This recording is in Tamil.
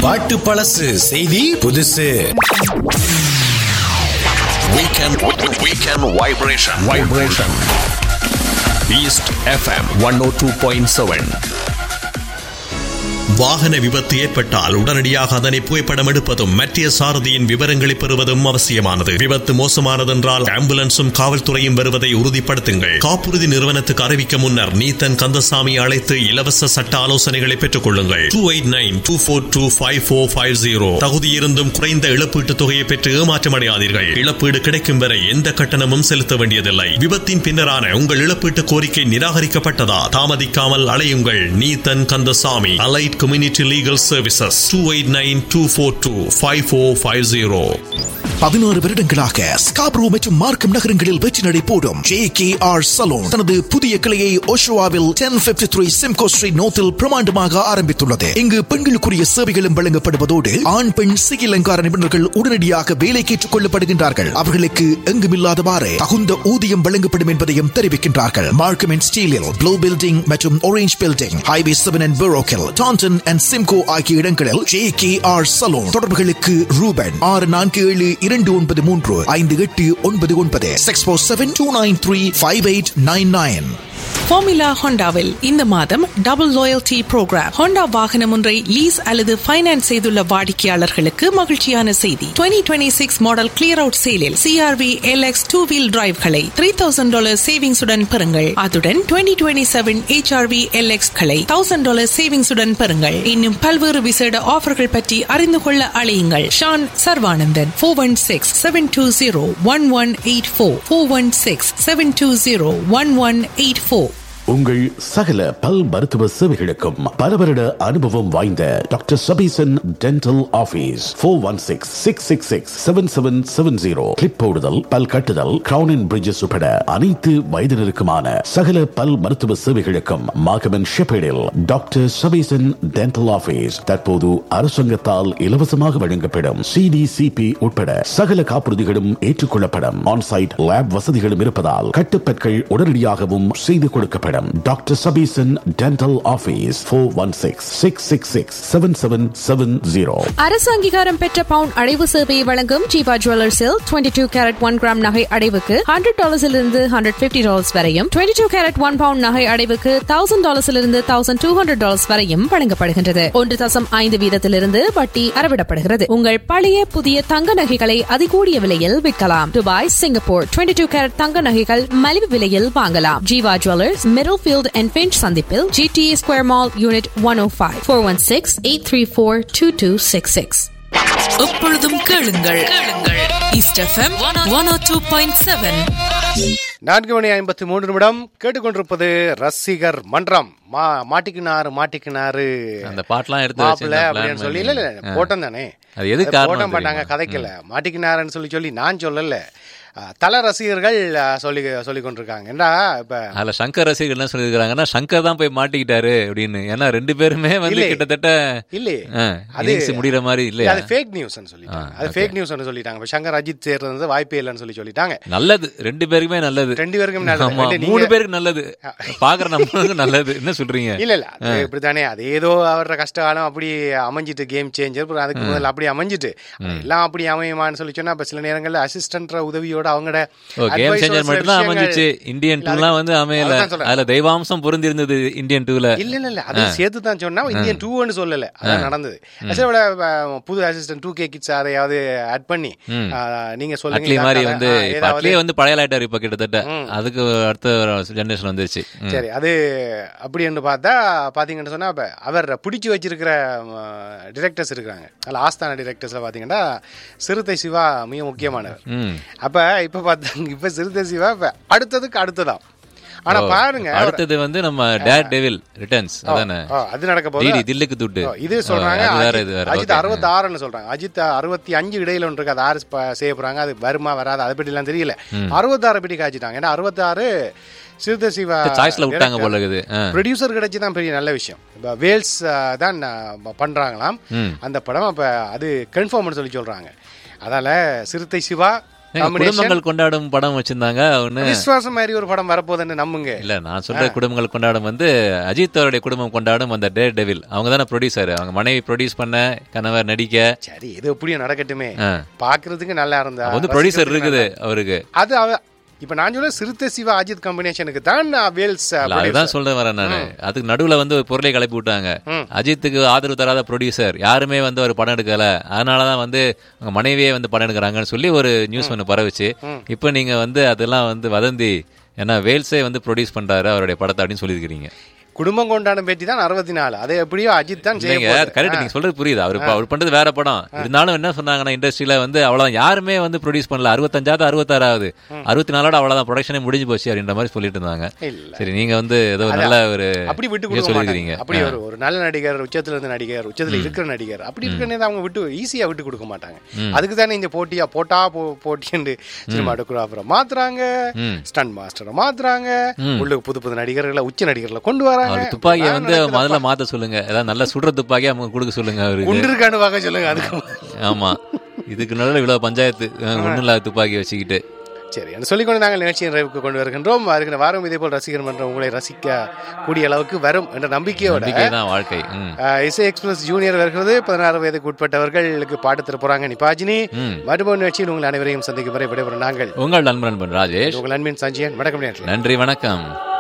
பாட்டு பழசு செய்தி புதுசு Weekend, weekend vibration. Vibration. East FM 102.7. வாகன விபத்து ஏற்பட்டால் உடனடியாக அதனை புகைப்படம் எடுப்பதும் மத்திய சாரதியின் விவரங்களை பெறுவதும் அவசியமானது விபத்து மோசமானதென்றால் ஆம்புலன்ஸும் காவல்துறையும் வருவதை உறுதிப்படுத்துங்கள் காப்புறுதி நிறுவனத்துக்கு அறிவிக்க முன்னர் நீத்தன் கந்தசாமி அழைத்து இலவச சட்ட ஆலோசனைகளை பெற்றுக் கொள்ளுங்கள் two eight nine two four two five four five zero தகுதியிருந்தும் குறைந்த இழப்பீட்டுத் தொகையை பெற்று ஏமாற்றமடையாதீர்கள் இழப்பீடு கிடைக்கும் வரை எந்த கட்டணமும் செலுத்த வேண்டியதில்லை விபத்தின் பின்னரான உங்கள் இழப்பீட்டு கோரிக்கை நிராகரிக்கப்பட்டதா தாமதிக்காமல் அலையுங்கள் Neethan Kandasamy allied community legal services two eight nine two four two five four five zero பதினாறு வருடங்களாக ஸ்காப்ரோ மற்றும் மார்க்கம் நகரங்களில் வெற்றி நடை போடும் ஜே கே ஆர் சலூன் தனது புதிய கிளையை ஓஷோவாவில் ten fifty three Simcoe street நோத்தில் பிரமாண்டமாக ஆரம்பித்துள்ளது இங்கு பெண்களுக்குரிய சேவைகளும் வழங்கப்படுவதோடு ஆண் பெண் சிகை அலங்கார நிபுணர்கள் உடனடியாக வேலைக்கு ஏற்றுக் கொள்ளப்படுகின்றார்கள் அவர்களுக்கு எங்குமில்லாதவாறு தகுந்த ஊதியம் வழங்கப்படும் என்பதையும் தெரிவிக்கின்றார்கள் மார்க்கம் அண்ட் ஸ்டீலில் ப்ளூ பில்டிங் மற்றும் orange building highway seven and பெரோக்கில் டான்டன் அண்ட் சிம்கோ ஆகிய இடங்களில் ஜே கே ஆர் சலூன் தொடர்புகளுக்கு ரூபன் ஆறு நான்கு ஏழு இரண்டு ஒன்பது மூன்று ஐந்து எட்டு ஒன்பது ஒன்பது six four seven two nine three five eight nine nine formula ஹோண்டாவில் இந்த மாதம் டபுள் லாயல்டி ப்ரோக்ராம் ஹோண்டா வாகனம் ஒன்றை லீஸ் அல்லது ஃபைனான்ஸ் செய்துள்ள வாடிக்கையாளர்களுக்கு மகிழ்ச்சியான செய்தி 2026 சிக்ஸ் மாடல் கிளியர் அவுட் சேலில் சிஆர்வி எல்எக்ஸ் டூ வீல் டிரைவ்களை த்ரீ தௌசண்ட் டாலர் சேவிங்ஸுடன் பெறுங்கள் அதுடன் 2027 டுவெண்ட்டி செவன் ஹெச்ஆர்வி எல்எக்ஸ் களை தௌசண்ட் டாலர் சேவிங்ஸுடன் பெறுங்கள் இன்னும் பல்வேறு விசேட ஆஃபர்கள் பற்றி அறிந்து கொள்ள அழையுங்கள் Shan Sharvananthan four one six seven two zero one one eight four four one six seven two zero one one eight four உங்கள் சகல பல் மருத்துவ சேவைகளுக்கும் பல வருட அனுபவம் வாய்ந்த doctor Sabeesan dental office four one six six six six seven seven seven zero clip போடுதல் பல் கட்டுதல் கிரவுன் அண்ட் பிரிட்ஜஸ் உட்பட அனைத்து வயதினருக்குமான சகல பல் மருத்துவ சேவைகளுக்கும் மாகமன் ஷெப்பேடில் டாக்டர் சபீசன் டென்டல் ஆபீஸ் தற்போது அரசாங்கத்தால் இலவசமாக வழங்கப்படும் சிடிசிபி உட்பட சகல காப்புறுதிகளும் ஏற்றுக்கொள்ளப்படும் ஆன்சைட் லேப் வசதிகளும் இருப்பதால் கட்டுப்பற்கள் உடனடியாகவும் செய்து கொடுக்கப்படும் doctor Sabeesan dental office four one six six six six seven seven seven zero அரசு அங்கீகாரம் பெற்ற பவுன் அடைவு சேவையை வழங்கும் ஜீவா ஜுவல்லர்ஸில் twenty two carat one gram நகை அடைவுக்கு ஹண்ட்ரட் டாலர்ஸிலிருந்து ஹண்ட்ரட் பிப்டி டாலர்ஸ் வரையும் twenty two carat one pound நகை அடைவுக்கு தௌசண்ட் டாலர்ஸிலிருந்து தௌசண்ட் டூ ஹண்ட்ரட் டாலர்ஸ் வரையும் வழங்கப்படுகின்றது ஒன்று தசம் ஐந்து வீதத்திலிருந்து வட்டி அறவிடப்படுகிறது உங்கள் பழைய புதிய தங்க நகைகளை அதிகூடிய விலையில் விற்கலாம் Dubai Singapore twenty two carat தங்க நகைகள் மலிவு விலையில் வாங்கலாம் Jeeva jewellers Middlefield and Finch சந்திப்பில் GTA square mall unit one O five four one six eight three four two two six six எப்பொழுதும் கேளுங்கள் கேளுங்கள் East FM one O two point seven நான்கு மணி ஐம்பத்தி மூன்று நிமிடம் கேட்டுக்கொண்டிருப்பது ரசிகர் மன்றம் மா மாட்டிக்கினாரு மாட்டிக்கினாரு அந்த பாட்டெல்லாம் எடுத்து மாப்பிள்ள வச்சு அப்படின்னு சொல்லி இல்ல இல்ல போட்டோம் தானே அது எது காரணம் போட்ட மாட்டாங்க தெரியுமா? கதைக்கல மாட்டிக்கினாருன்னு சொல்லி சொல்லி நான் சொல்லல அஹ், தல ரசிகர்கள் அஹ், சொல்லி சொல்லி கொண்டிருக்காங்க ஏண்டா இப்ப அதுல சங்கர் ரசிகர்கள் என்ன சொல்லியிருக்காங்கன்னா சங்கர் தான் போய் மாட்டிக்கிட்டாரு அப்படின்னு ஏன்னா ரெண்டு பேருமே வந்து இல்லையே. கிட்டத்தட்ட இல்லையே ஆ, அது innings முடிகிற மாதிரி இல்லையா அது ஃபேக் நியூஸ்னு சொல்லிட்டாங்க அது ஃபேக் நியூஸ்னு சொல்லிட்டாங்க இப்ப சங்கர் அஜித் சேர்றது வாய்ப்பே இல்லைன்னு சொல்லி சொல்லிட்டாங்க நல்லது ரெண்டு பேருக்குமே நல்லது ரெண்டு பேருக்கும் நல்லது. ஆமா, ரெண்டு மூணு நீங்க- பேருக்கு நல்லது பாக்குற நம்மளுக்கு நல்லது என்ன சொல்றீங்க இல்ல இல்ல அது இப்படித்தானே அது ஏதோ அவரோட கஷ்ட காலம் அப்படி அமைஞ்சிட்டு கேம் சேஞ்சர் அதுக்கு முதல்ல அப்படி அமைஞ்சிட்டு எல்லாம் அப்படி அமையுமான்னு சொல்லி சொன்னா அப்ப சில நேரங்கள்ல அசிஸ்டன்ட் உதவியோட அவங்களோட ஓ கேம் advice சேஞ்சர் சில மட்டும் தான் விஷயங்கள்- அமைஞ்சிச்சு இந்தியன் இல்ல, டூலாம் வந்து அமையல அதுதான் சொல்றேன். அதுல தெய்வாம்சம் பொருந்தி இருந்தது இந்தியன் டூல இல்ல இல்ல இல்ல அது சேர்த்து தான் சொன்னா இந்தியன் டூன்னு சொல்லல அதான் நடந்தது அதோட அஹ், புது அசிஸ்டன்ட் டூ கே கிட்ஸ் யாரையாவது ஆட் பண்ணி அஹ், நீங்க சொல்லுங்க அட்லி மாதிரி இதாக்காத, வந்து ஆ, இப்ப ஏதாவது- அட்லியே வந்து பழைய ஆயிட்டாரு இப்ப கிட்டத்தட்ட அதுக்கு அடுத்த ஜெனரேஷன் வந்துருச்சு ம். சரி அது அப்படி என்று பார்த்தா பாத்தீங்கன்னு சொன்னா இப்ப அவர் பிடிச்சு வச்சிருக்கிற டிரெக்டர்ஸ் இருக்கிறாங்க அதில் ஆஸ்தான டிரெக்டர்ஸ்ல பாத்தீங்கன்னா சிறுத்தை சிவா மிக முக்கியமானவர் ம். அப்ப இப்ப பார்த்தாங்க இப்ப சிறுத்தை சிவா இப்ப அடுத்ததுக்கு அடுத்ததான் ஆனா ஓ, பாருங்க அடுத்தது வந்து நம்ம டேர் டெவில் ரிட்டர்ன்ஸ் அதானே ஆ, அது நடக்க போகுது டிடி தில்லுக்கு துட்டு ஓ, இது சொல்றாங்க ஓ, அது வேற அஜித் இது வேற அஜித் okay. அறுபத்தி ஆறுன்னு சொல்றாங்க அஜித் அறுபத்தி அஞ்சு இடையில ஒன்று இருக்கு அது ஆறு ப- செய்ய போறாங்க அது வருமா வராது அதை பற்றி எல்லாம் தெரியல அறுபத்தாறு படி காய்ச்சிட்டாங்க ஏன்னா அறுபத்தாறு சிறுத்தை சிவா சாய்ஸ்ல விட்டாங்க போல இருக்குது ஆ. ப்ரொடியூசர் கிடைச்சி தான் பெரிய நல்ல விஷயம் இப்போ வேல்ஸ் அஹ், தான் அஹ், பண்றாங்களாம் அந்த படம் அப்ப அது கன்ஃபார்ம்னு சொல்லி சொல்றாங்க அதனால சிறுத்தை சிவா காம்பினேஷன் குடும்பங்கள் கொண்டாடும் படம் வச்சிருந்தாங்க ஒண்ணு விஸ்வாசம் மாதிரி ஒரு படம் வரப்போகுதுன்னு நம்புங்க இல்ல நான் சொல்ற குடும்பங்கள் கொண்டாடும் வந்து அஜித் அவருடைய குடும்பம் கொண்டாடும் அந்த டே டெவில் அவங்க தானே ப்ரொடியூசர் அவங்க மனைவி ப்ரொடியூஸ் பண்ண கணவர் நடிக்க சரி இது எப்படியும் நடக்கட்டுமே ஆ. பாக்குறதுக்கு நல்லா இருந்தா வந்து ப்ரொடியூசர் ரசிக்கிறதுக்கு இருக்குது நல்லா- அவருக்கு அது அவ இப்ப நான் சொல்ல சிறுத்தை சிவா அஜித் காம்பினேஷனுக்கு தான் நான் வேல்ஸ் இல்ல, அதுதான் சொல்றேன் வரேன் நானு அதுக்கு நடுவுல வந்து ஒரு பொருளை கிளப்பி விட்டாங்க அஜித்துக்கு ஆதரவு தராத ப்ரொடியூசர் யாருமே வந்து ஒரு படம் எடுக்கல அதனாலதான் வந்து அவங்க மனைவியே வந்து படம் எடுக்கிறாங்கன்னு சொல்லி ஒரு நியூஸ் ஒன்று பரவுச்சு இப்போ நீங்க வந்து அதெல்லாம் வந்து வதந்தி ஏன்னா வேல்ஸே வந்து ப்ரொடியூஸ் பண்றாரு அவருடைய படத்தை அப்படின்னு சொல்லியிருக்கிறீங்க குடும்பம் கொண்டாடும் பேட்டி தான் அறுபத்தி நாலு அதை எப்படியோ அஜித் தான் செய்ய இல்லைங்க போகுது. கரெக்ட் நீங்க சொல்றது புரியுது அவர் இப்ப அவர் பண்றது வேற படம் இருந்தாலும் என்ன சொன்னாங்கன்னா இண்டஸ்ட்ரியில வந்து அவ்வளவு யாருமே வந்து ப்ரொடியூஸ் பண்ணல அறுபத்தஞ்சாவது அறுபத்தாறாவது அறுபத்தி நாலோட அவ்வளவுதான் ப்ரொடக்ஷனே முடிஞ்சு போச்சு அப்படின்ற மாதிரி சொல்லிட்டு இருந்தாங்க இல்ல. சரி நீங்க வந்து ஏதோ ஒரு நல்ல ஒரு அப்படி விட்டு இதை கொடுக்க சொல்லியிருக்கிறீங்க மாட்டாங்க அப்படி ஒரு ஒரு நல்ல நடிகர் உச்சத்துல இருந்த நடிகர் உச்சத்துல இருக்கிற நடிகர் அப்படி இருக்கிறனே அவங்க விட்டு ஈஸியா விட்டு கொடுக்க மாட்டாங்க அதுக்கு தானே இந்த போட்டியா போட்டா போ போட்டின்னு சினிமாட்டோகிராஃபரை மாத்துறாங்க ஸ்டன் மாஸ்டரை மாத்துறாங்க உள்ளுக்கு புது புது நடிகர்களை உச்ச நடிகர்களை கொண்டு வராங்க அவர் துப்பாக்கியை வந்து முதல்ல மாத்த சொல்லுங்க ஏதாவது நல்ல சுடுற துப்பாக்கியா அவங்க கொடுக்க சொல்லுங்க அவருக்கு குண்டு இருக்கான்னு பார்க்க சொல்லுங்க அதுக்கு ஆமா இதுக்கு நடுவில் இவ்வளவு பஞ்சாயத்து ஒன்றும் இல்லாத துப்பாக்கி வச்சுக்கிட்டு சரி என்று சொல்லிக்கொண்டு நாங்கள் நிகழ்ச்சியின் நிறைவுக்கு கொண்டு வருகின்றோம் வருகிற வாரம் இதே போல் ரசிகர் மன்றம் உங்களை ரசிக்க கூடிய அளவுக்கு வரும் என்ற நம்பிக்கையோட நம்பிக்கை தான் வாழ்க்கை ம். ஆஹ், இசை எக்ஸ்பிரஸ் ஜூனியர் வருகிறது பதினாறு வயதுக்கு உட்பட்டவர்களுக்கு பாட்டு தர போறாங்க நிபாஜினி மறுபடியும் நிகழ்ச்சியில் உங்கள் அனைவரையும் சந்திக்கும் வரை விடைபெறும் நாங்கள் உங்கள் நண்பன் ராஜேஷ் உங்கள் அன்பின் சஞ்சயன் வணக்கம் நேர்களே நன்றி வணக்கம்